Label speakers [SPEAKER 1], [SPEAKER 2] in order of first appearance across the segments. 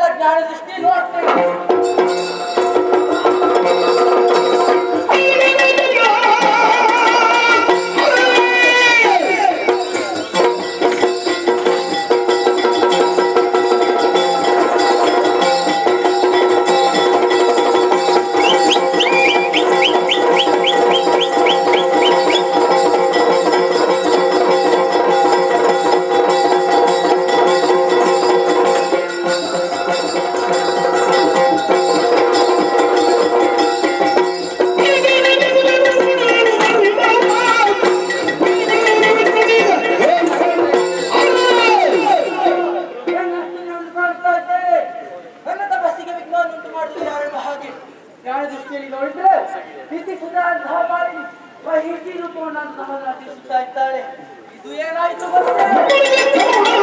[SPEAKER 1] ಜ್ಞಾನ ದೃಷ್ಟಿ ನೋಡ್ತೇನೆ
[SPEAKER 2] ನಾನು ಕಾಣ್ತಾ ಇದ್ದೇನೆ ನನ್ನ ತಪಸ್ಸಿಗೆ ವಿಜ್ಞಾನ ಉಂಟು ಮಾಡಿದ್ರೆ ಯಾರೆಂಬ ಹಾಗೆ ಜ್ಞಾನ ದೃಷ್ಟಿಯಲ್ಲಿ ನೋಡಿದ್ರೆ ಸ್ಥಿತಿ ಸುಧಾರಿಸಿದ ಬಾರಿ ಮಹಿತಿ ರೂಪವನ್ನು ನಾನು ನಮ್ಮನ್ನು ತಿಳಿಸುತ್ತಾ ಇದ್ದಾಳೆ ಇದು ಏನಾಯ್ತು ಗೊತ್ತೇ?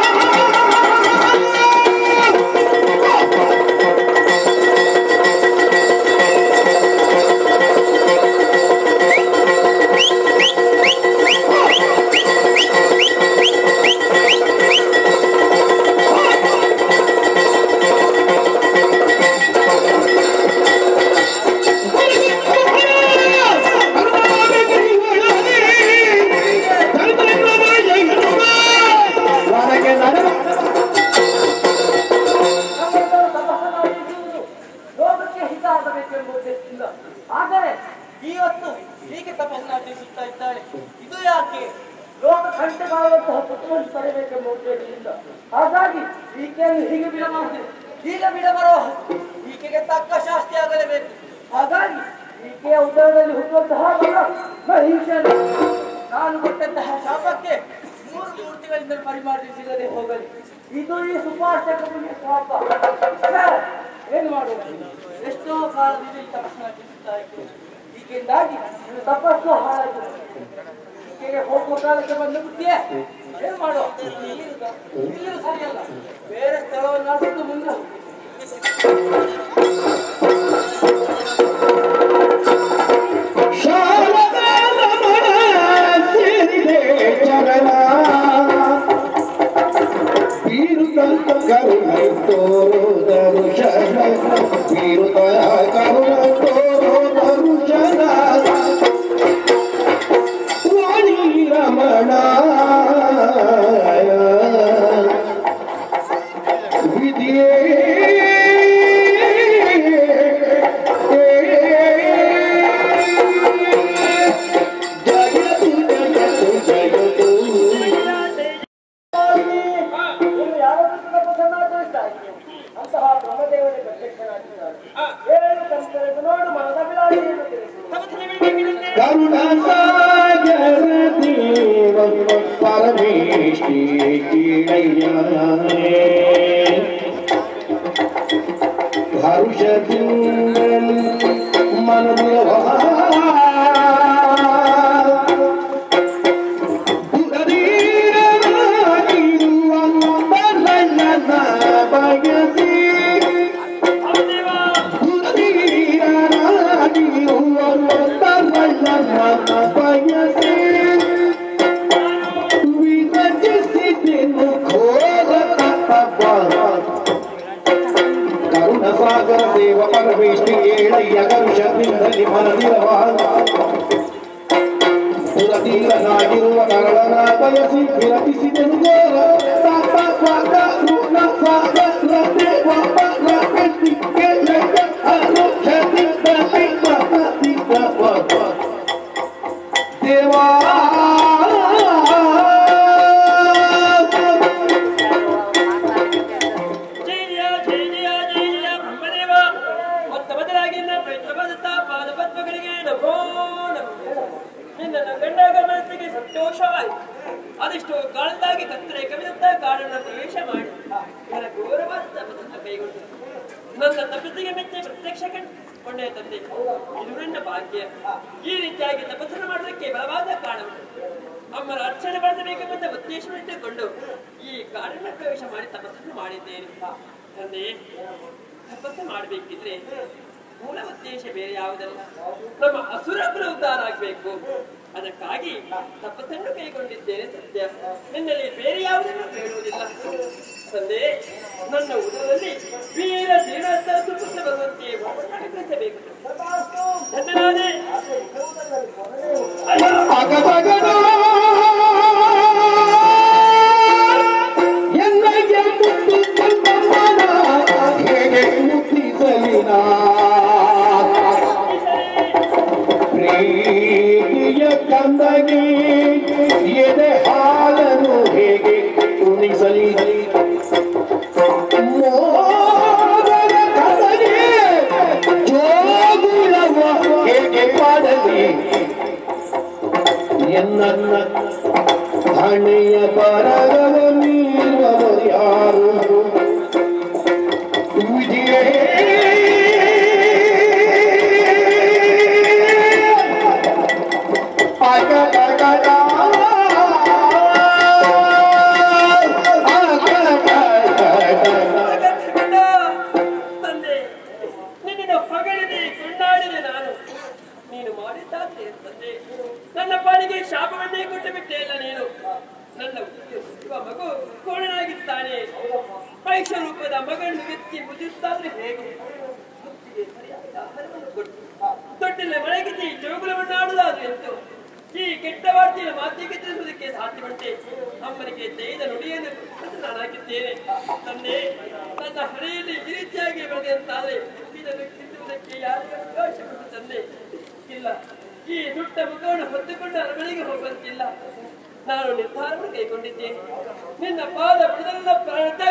[SPEAKER 2] ನಮ್ಮನ್ನು ತಪಸ್ಸು ಮಾಡಿರುವುದು ಲೋಕಕ್ಕೆ ಹಿತ ಆಗಬೇಕೆಂಬ ಉದ್ದೇಶದಿಂದ ಆದರೆ ಇವತ್ತು ಹೀಗೆ ತಪಸ್ಸನ್ನು ಆಚರಿಸುತ್ತಾ ಇದ್ದಾಳೆ ಇದು ಯಾಕೆ ಲೋಕ ಕಂಠಕಾಗುವಂತಹ ಪುತ್ರವನ್ನು ತರಬೇಕೆಂಬ ಉದ್ದೇಶದಿಂದ ಹಾಗಾಗಿ ಈಕೆಯನ್ನು ಹೀಗೆ ಬಿಡಬಾರದು ಹೀಗೆ ಬಿಡಬರೋ ಈಕೆಗೆ ತಕ್ಕ ಶಾಸ್ತಿ ಆಗಲೇಬೇಕು ಹಾಗಾಗಿ ಈಕೆಯ ಉದರದಲ್ಲಿ ಹುಟ್ಟುವಂತಹ ಮಗ ಮಹಿಷನು ನಾನು ಕೊಟ್ಟಂತಹ ಶಾಪಕ್ಕೆ ಮೂರು ಮೂರ್ತಿಗಳಿಂದ ಪರಿಮಾರ್ಜಿ ಸಿಗದೆ ಹೋಗಲಿ ಇದು ಈ ಸುಪಾರ್ಶಕ ಮುನಿಯ ಶಾಪ ಛೆ, ಏನು ಮಾಡುವುದು ಎಷ್ಟೋ ಕಾಲದಿಂದ ಈ ತಪಸ್ಸನ್ನು ಆಚರಿಸುತ್ತಾ ಇದ್ದೇನೆ ಈಗಿಂದಾಗಿ ಇದು ತಪಸ್ಸು ಹಾಳಾಯಿತು ಈಕೆಗೆ ಹೋಗುವ ಕಾಲಕ್ಕೆ ಬಂದ ಬುದ್ಧಿಯೇ ಏನು ಮಾಡುವ ಇಲ್ಲಿರುವುದಾ? ಇಲ್ಲಿರು ಸರಿಯಲ್ಲ ಬೇರೆ ಸ್ಥಳವನ್ನು ಆರಿಸಿದ್ದು ಮುಂದೆ ನೀನು ಯಾರಾದ್ರೂ ತಪಸ್ಸನ್ನು ಆಚರಿಸ್ತಾ ಇದ್ದೀಯ? ಅಂತಹ ಬ್ರಹ್ಮದೇವರೇ ಪ್ರತ್ಯಕ್ಷನಾಗಿದ್ದಾನೆ ಏನು ಕಂಕರೆದು ನೋಡು ಮನದ ವಿಲಾಸಿಯನ್ನು ತಿಳಿಸು
[SPEAKER 3] ಪರಮೇಶ್ವರಿ ಹರುಷದಿಂದ ಮನದ ಬಯಸಿ ಕರುಣಸಾಗರ ದೇವ ಪರಮೇಶ್ವರಿ ಏಳಯ್ಯ ಕರುಷದಿಂದಲಿ ಮನದಿರವ ಸುರತೀರನಾಗಿರುವ ಕರಳನ ಬಯಸಿ ವಿರಪಿಸಿದನು ಘೋರ ಪಾಪ ಪಾಪ ಋಣ ಸಾಗರ ದೇವ ಪರಮೆತ್ತಿ ಕೇಳಯ್ಯ ಅನುಕ್ಷದಿಂದ ನಿಮ್ಮತಿ ಪಾಪ ದೇವಾ
[SPEAKER 4] ಜಯ ಜಯ ಜಯ ಜಯ ಜಯ ಬ್ರಹ್ಮದೇವ ಮೊತ್ತ ಮೊದಲಾಗಿ ನನ್ನ ಪ್ರಯತ್ನ ಪಡುತ್ತಾ ಪಾದ ಪದ್ಮಗಳಿಗೆ ನಮೋ ನಮೋ ನಿನ್ನನ್ನು ಕಂಡಾಗ ಮನಸ್ಸಿಗೆ ಸಂತೋಷವಾಯಿತು ಅದೆಷ್ಟೋ ಕಾಲದಾಗಿ ಕತ್ತರೆ ಕವಿದಂತ ಕಾಡನ್ನು ಪ್ರವೇಶ ಮಾಡಿ ನನ್ನ ಘೋರವಾದ ತಪಸ್ಸನ್ನು ಕೈಗೊಂಡು ನನ್ನ ತಪಸ್ಸಿಗೆ ಮೆಚ್ಚಿ ಪ್ರತ್ಯಕ್ಷ ಕೊಂಡೇ ತಂದೆ ಇದು ನನ್ನ ಭಾಗ್ಯ ಈ ರೀತಿಯಾಗಿ ತಪಸ್ಸನ್ನು ಮಾಡೋದಕ್ಕೆ ಬಲವಾದ ಕಾರಣ ಅಮ್ಮನ ಅರ್ಚನೆ ಮಾಡಬೇಕೆಂಬ ಉದ್ದೇಶವಿಟ್ಟುಕೊಂಡು ಈ ಕಾಡನ್ನು ಪ್ರವೇಶ ಮಾಡಿ ತಪಸ್ಸನ್ನು ಮಾಡಿದ್ದೇನೆ ತಂದೆ ತಪಸ್ಸು ಮಾಡಬೇಕಿದ್ರೆ ಮೂಲ ಉದ್ದೇಶ ಬೇರೆ ಯಾವುದಲ್ಲ ನಮ್ಮ ಅಸುರಗಳ ಉದ್ಧಾರ ಆಗಬೇಕು ಅದಕ್ಕಾಗಿ ತಪಸ್ಸನ್ನು ಕೈಗೊಂಡಿದ್ದೇನೆ ಸತ್ಯ ನಿನ್ನಲ್ಲಿ ಬೇರೆ ಯಾವುದನ್ನು ಬೇಡುವುದಿಲ್ಲ ತಂದೆ ನನ್ನ ಉದರದಲ್ಲಿ ಅಗತ್ಯವಿಲ್ಲ. ತಂದೆ ನಿನ್ನನ್ನು ಹೊಗಳಿದೆ ಕೊಂಡಾಡಿದೆ ನಾನು ನೀನು ಮಾಡಿದ್ದಾದ್ರೆ ತಂದೆ ನನ್ನ ಪಾಲಿಗೆ ಶಾಪವನ್ನೇ ಕೊಟ್ಟು ಬಿಟ್ಟೆ ಇಲ್ಲ ನೀನು ನನ್ನ ಹುಟ್ಟಿರುವ ಮಗು ಕೋಣನಾಗಿದ್ದಾನೆ ಪೈಷ ರೂಪದ ಮಗನ್ನು ಎತ್ತಿ ಮುದಿಸ್ತಾದ್ರೆ ಹೇಗೆ ಮುತ್ತಿಗೆ ಸರಿಯಾದ ಆಹಾರವನ್ನು ಕೊಟ್ಟು ತೊಟ್ಟಿಲೆ ಮಳೆಗಿದ್ದಿ ಜೋಗುಲವನ್ನಾಡುವುದಾದ್ರೆ ಎಂತು ಈ ಕೆಟ್ಟ ವಾರ್ತೆಯ ಮಾತಿಗೆ ತಿಳಿಸುವುದಕ್ಕೆ ಸಾಧ್ಯವಂತೆ ಅಮ್ಮನಿಗೆ ತೆಗೆದ ನುಡಿಯನ್ನು ಕೊಟ್ಟು ನಾನು ಹಾಕಿದ್ದೇನೆ ತಂದೆ ನನ್ನ ಹಣೆಯಲ್ಲಿ ಈ ರೀತಿಯಾಗಿ ಬೆಳೆದಂತಾದ್ರೆ ಇದನ್ನು ಕಿತ್ತುವುದಕ್ಕೆ ಯಾರಿಗೆ ಅವಕಾಶ ಉಂಟು ತಂದೆ ಇಲ್ಲ ಈ ದುಡ್ಡ ಮುಖವನ್ನು ಹೊತ್ತುಕೊಂಡು ಅರಮನೆಗೆ ಹೋಗುವಂತಿಲ್ಲ ನಾನು ನಿರ್ಧಾರವನ್ನು ಕೈಗೊಂಡಿದ್ದೇನೆ ನಿನ್ನ ಪಾದ ಬಿಡದಲ್ಲ ಪ್ರಾಣ